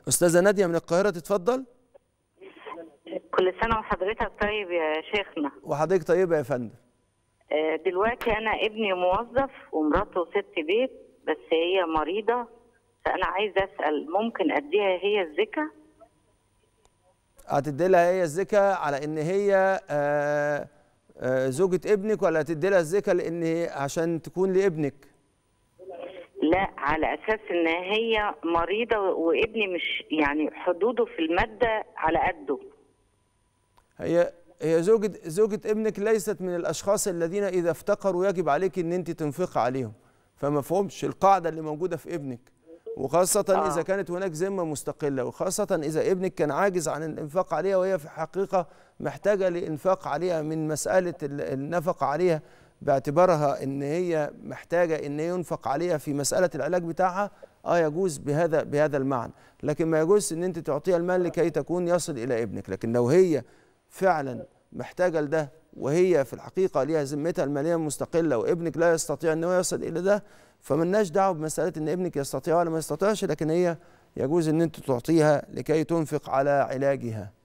استاذه ناديه من القاهره تتفضل كل سنة وحضرتك طيب يا شيخنا وحضرتك طيبه يا فندم آه، دلوقتي أنا ابني موظف ومراته ست بيت بس هي مريضة فأنا عايزة أسأل ممكن أديها هي الزكاة؟ هتدي لها هي الزكاه على ان هي آه، آه، زوجة ابنك ولا هتدي لها الزكاه لان هي عشان تكون لابنك لا على أساس إن هي مريضة وابني مش يعني حدوده في المادة على قده هي هي زوجة زوجة ابنك ليست من الاشخاص الذين اذا افتقروا يجب عليك ان انت تنفق عليهم فما فهمش القاعده اللي موجوده في ابنك وخاصة آه. إذا كانت هناك ذمة مستقلة وخاصة إذا ابنك كان عاجز عن الإنفاق عليها وهي في الحقيقة محتاجة لإنفاق عليها من مسألة ال- النفقة عليها باعتبارها إن هي محتاجة إن ينفق عليها في مسألة العلاج بتاعها آه يجوز بهذا بهذا المعنى لكن ما يجوز إن أنت تعطيها المال لكي تكون يصل إلى ابنك لكن لو هي فعلا محتاجة لده وهي في الحقيقة ليها ذمتها المالية مستقلة وابنك لا يستطيع أن هو يصل إلى ده فملناش دعوة بمسألة أن ابنك يستطيع ولا ما يستطيعش لكن هي يجوز أن أنت تعطيها لكي تنفق على علاجها